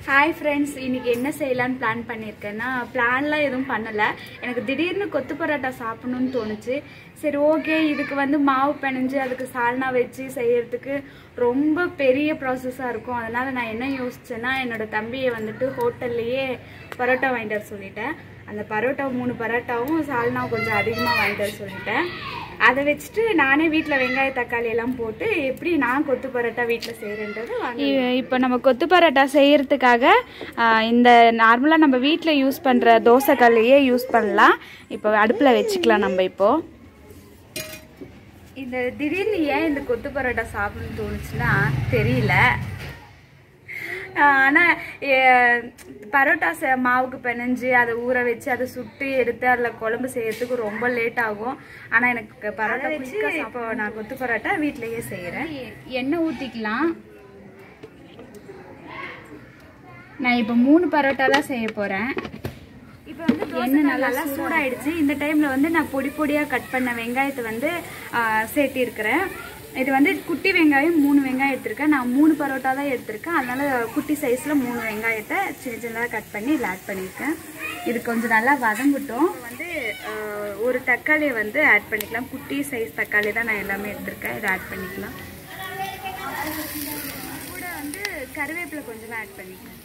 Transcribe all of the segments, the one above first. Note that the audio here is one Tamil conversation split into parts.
ஹாய் ஃப்ரெண்ட்ஸ் இன்னைக்கு என்ன செய்யலான்னு பிளான் பண்ணியிருக்கேன்னா பிளான்லாம் எதுவும் பண்ணலை எனக்கு திடீர்னு கொத்து பரோட்டா சாப்பிடணும்னு தோணுச்சு சரி ஓகே இதுக்கு வந்து மாவு பிணைஞ்சு அதுக்கு சால்னா வச்சு செய்யறதுக்கு ரொம்ப பெரிய ப்ராசஸாக இருக்கும் அதனால் நான் என்ன யோசிச்சேன்னா என்னோட தம்பியை வந்துட்டு ஹோட்டல்லையே பரோட்டா வாங்கிட்டு வர சொல்லிட்டேன் அந்த பரோட்டா மூணு பரோட்டாவும் சால்னாவும் கொஞ்சம் அதிகமாக வாங்கிட்டு வர சொல்லிட்டேன் அதை வச்சுட்டு நானே வீட்டில் வெங்காய தக்காளி எல்லாம் போட்டு எப்படி நான் கொத்து பரோட்டா வீட்டில் செய்கிறேன்றது இப்போ நம்ம கொத்து பரோட்டா செய்யறதுக்காக இந்த நார்மலாக நம்ம வீட்டில் யூஸ் பண்ணுற தோசைக்கல்லையே யூஸ் பண்ணலாம் இப்போ அடுப்பில் வச்சுக்கலாம் நம்ம இப்போது இந்த திடீர்னு ஏன் இந்த கொத்து பரோட்டா சாப்பிடணும்னு தோணுச்சுன்னா தெரியல ஆனால் பரோட்டா சே மாவுக்கு பிணைஞ்சு அதை ஊற வச்சு அதை சுட்டு எடுத்து அதில் குழம்பு செய்யறதுக்கு ரொம்ப லேட் ஆகும் ஆனால் எனக்கு பரோட்டா வச்சு இப்போ நான் கொத்து பரோட்டா வீட்டிலேயே செய்கிறேன் எண்ணெய் ஊற்றிக்கலாம் நான் இப்போ மூணு பரோட்டா தான் செய்ய போகிறேன் இப்போ வந்து எண்ணெய் நல்லா சூடாயிடுச்சு இந்த டைமில் வந்து நான் பொடி பொடியாக கட் பண்ண வெங்காயத்தை வந்து சேர்த்திருக்கிறேன் இது வந்து குட்டி வெங்காயம் மூணு வெங்காயம் எடுத்திருக்கேன் நான் மூணு பரோட்டா தான் எடுத்திருக்கேன் அதனால குட்டி சைஸில் மூணு வெங்காயத்தை சின்ன சின்னதாக கட் பண்ணி இதில் ஆட் பண்ணியிருக்கேன் இது கொஞ்சம் நல்லா வதங்கட்டும் வந்து ஆஹ், ஒரு தக்காளியை வந்து ஆட் பண்ணிக்கலாம் குட்டி சைஸ் தக்காளி தான் நான் எல்லாமே எடுத்திருக்கேன் இதை ஆட் பண்ணிக்கலாம் கூட வந்து கருவேப்பிலை கொஞ்சமாக ஆட் பண்ணிக்கலாம்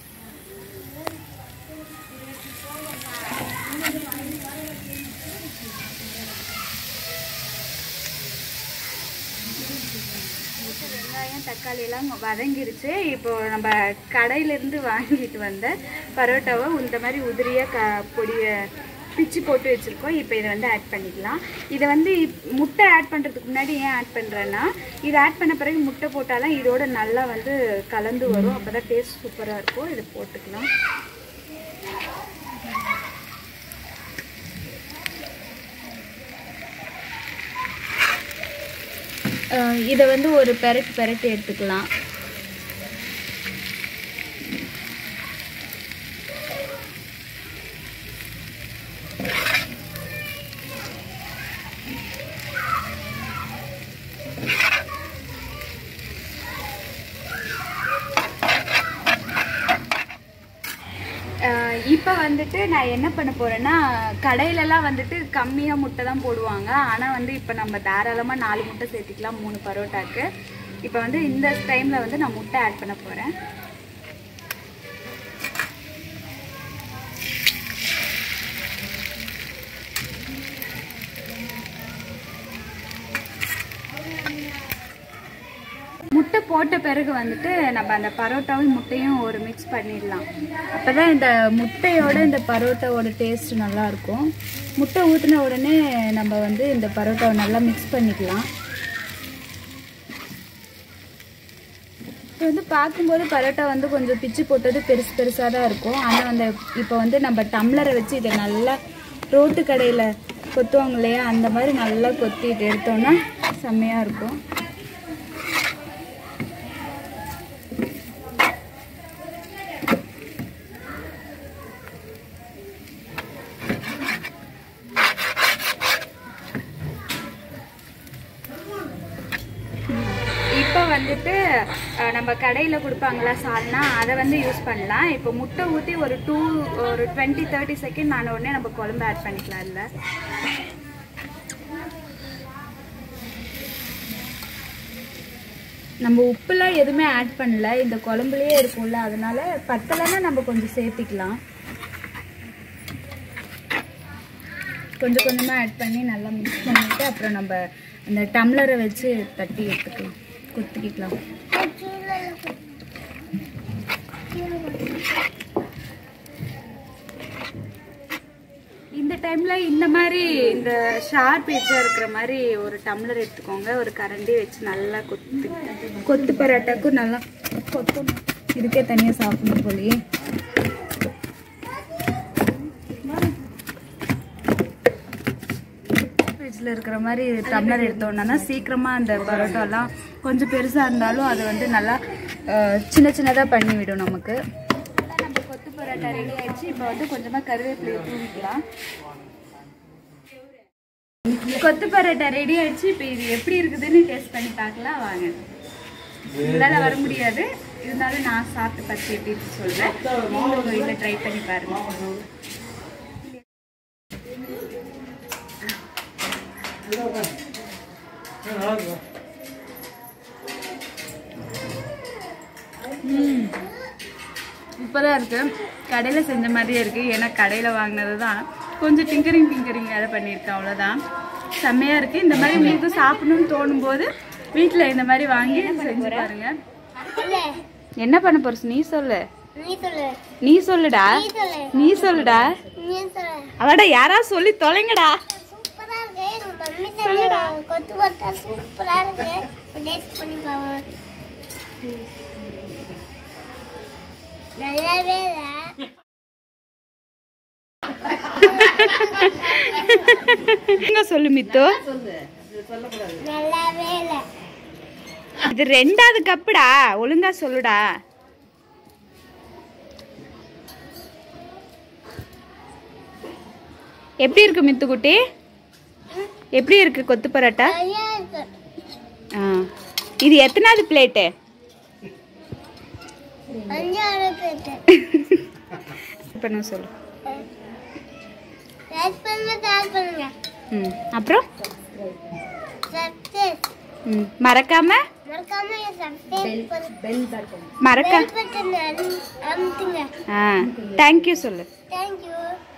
வெங்காயம் தக்காளி எல்லாம் வதங்கிருச்சு இப்போ நம்ம கடையிலேருந்து வாங்கிட்டு வந்த பரோட்டாவை இந்த மாதிரி உதிரியாக க பொடியை பிச்சு போட்டு வச்சுருக்கோம் இப்போ இதை வந்து ஆட் பண்ணிக்கலாம் இதை வந்து இப்- முட்டை ஆட் பண்ணுறதுக்கு முன்னாடி ஏன் ஆட் பண்ணுறேன்னா இதை ஆட் பண்ண பிறகு முட்டை போட்டால் தான் இதோட நல்லா வந்து கலந்து வரும் அப்போ தான் டேஸ்ட் சூப்பராக இருக்கும் இதை போட்டுக்கலாம் அஹ் இதை வந்து ஒரு பெரட்டு பெரட்டு எடுத்துக்கலாம் இப்போ வந்துட்டு நான் என்ன பண்ண போறேன்னா கடையிலலாம் வந்துட்டு கம்மியாக முட்டை தான் போடுவாங்க ஆனால் வந்து இப்போ நம்ம தாராளமாக நாலு முட்டை சேர்த்திக்கலாம் மூணு பரோட்டாக்கு இப்போ வந்து இந்த டைமில் வந்து நான் முட்டை ஆட் பண்ண போகிறேன் முட்டை போட்ட பிறகு வந்துட்டு நம்ம அந்த பரோட்டாவும் முட்டையும் ஒரு மிக்ஸ் பண்ணிடலாம் அப்போ தான் இந்த முட்டையோட இந்த பரோட்டாவோட டேஸ்ட் நல்லா இருக்கும் முட்டை ஊற்றின உடனே நம்ம வந்து இந்த பரோட்டாவை நல்லா மிக்ஸ் பண்ணிக்கலாம் இப்போ வந்து பார்க்கும்போது பரோட்டா வந்து கொஞ்சம் பிச்சு போட்டது பெருசு பெருசாக தான் இருக்கும் ஆனால் அந்த இப்போ வந்து நம்ம டம்ளரை வச்சு இதை நல்லா ரோட்டு கடையில் கொத்துவாங்க இல்லையா அந்த மாதிரி நல்லா கொத்திட்டு எடுத்தோன்னா செம்மையாக இருக்கும் இப்போ வந்துட்டு அஹ், நம்ம கடையில் கொடுப்பாங்களா சால்னா அதை வந்து யூஸ் பண்ணலாம் இப்போ முட்டை ஊற்றி ஒரு டூ ஒரு டுவெண்ட்டி தேர்ட்டி செகண்ட் ஆன உடனே நம்ம குழம்பு ஆட் பண்ணிக்கலாம் இல்லை நம்ம உப்புலாம் எதுவுமே ஆட் பண்ணல இந்த குழம்புலயே இருக்கும்ல அதனால பத்தலைன்னா நம்ம கொஞ்சம் சேர்த்திக்கலாம் கொஞ்சம் கொஞ்சமாக ஆட் பண்ணி நல்லா மிக்ஸ் பண்ணிட்டு அப்புறம் நம்ம அந்த டம்ளரை வச்சு தட்டி எடுத்துக்கலாம் குத்திக்கலாம் இந்த டைம்ல இந்த மாதிரி இந்த ஷார்ப் எஜ்ஜா இருக்கிற மாதிரி ஒரு டம்ளர் எடுத்துக்கோங்க ஒரு கரண்டி வச்சு நல்லா கொத்து கொத்து பரோட்டாக்கும் நல்லா கொத்தணும் இதுக்கே தனியாக சாப்பிடணும் போலயே ஃப்ரிட்ஜில் இருக்கிற மாதிரி டம்ளர் எடுத்தோம்னா சீக்கிரமாக அந்த பரோட்டாலாம் கொஞ்சம் பெருசாக இருந்தாலும் அது வந்து நல்லா அஹ், சின்ன சின்னதாக பண்ணி விடும் நமக்கு நம்ம கொத்து பரோட்டா ரெடி ஆயிடுச்சு இப்போ வந்து கொஞ்சமாக கருவேப்பிலையை தூவிக்கலாம் கொத்து பரோட்டா ரெடி ஆயிடுச்சு இப்போ இது எப்படி இருக்குதுன்னு டேஸ்ட் பண்ணி பார்க்கலாம் வாங்க உங்களால் வர முடியாது இருந்தாலும் நான் சாப்பிட்டு பார்த்து எப்படி இருக்கு சொல்றேன் நீங்களும் உங்க வீட்டில் ட்ரை பண்ணி பாருங்க சூப்பராக இருக்கு கடையில் செஞ்ச மாதிரியே இருக்கு ஏன்னா கடையில் வாங்கினது தான் கொஞ்சம் டிங்கரிங் டிங்கரிங் வேலை பண்ணியிருக்கேன் அவ்வளோதான் செம்மையாக இருக்கு இந்த மாதிரி உங்களுக்கு சாப்பிடணும்னு தோணும் போது வீட்டில் இந்த மாதிரி வாங்கி செஞ்சு பாருங்க என்ன பண்ண போறச்சு நீ சொல்லு நீ சொல்லு நீ சொல்லுடா நீ சொல்லு நீ சொல்லுடா நீ சொல்லு அவடா யாராவது சொல்லி தொலைங்கடா சூப்பரா இருக்கு எங்க மம்மி சொன்னா கொத்து கொத்தா சூப்பரா இருக்கு டேஸ்ட் பண்ணி பாருங்க நல்லாவே இல்ல எங்க சொல்லு மித்து நல்லாவே இல்ல இது ரெண்டாவது கப்புடா ஒழுங்கா சொல்லுடா எப்படி இருக்கு மித்துக்குட்டி எப்படி இருக்கு கொத்து பரோட்டா நிறையா இருக்கு ஆ இது எத்தனாவது பிளேட்டு அஞ்சாறு பேருக்கு பண்ண சொல்லு லைக் பண்ணுங்க ஷேர் பண்ணுங்க ம் அப்புறம் சப்ஸ்கிரைப் ம் மறக்காம மறக்காம சப்ஸ்கிரைப் பண்ணு பெல் மறக்க பட்டன் அமுத்துங்க ஆ தேங்க்யூ சொல்லு தேங்க்யூ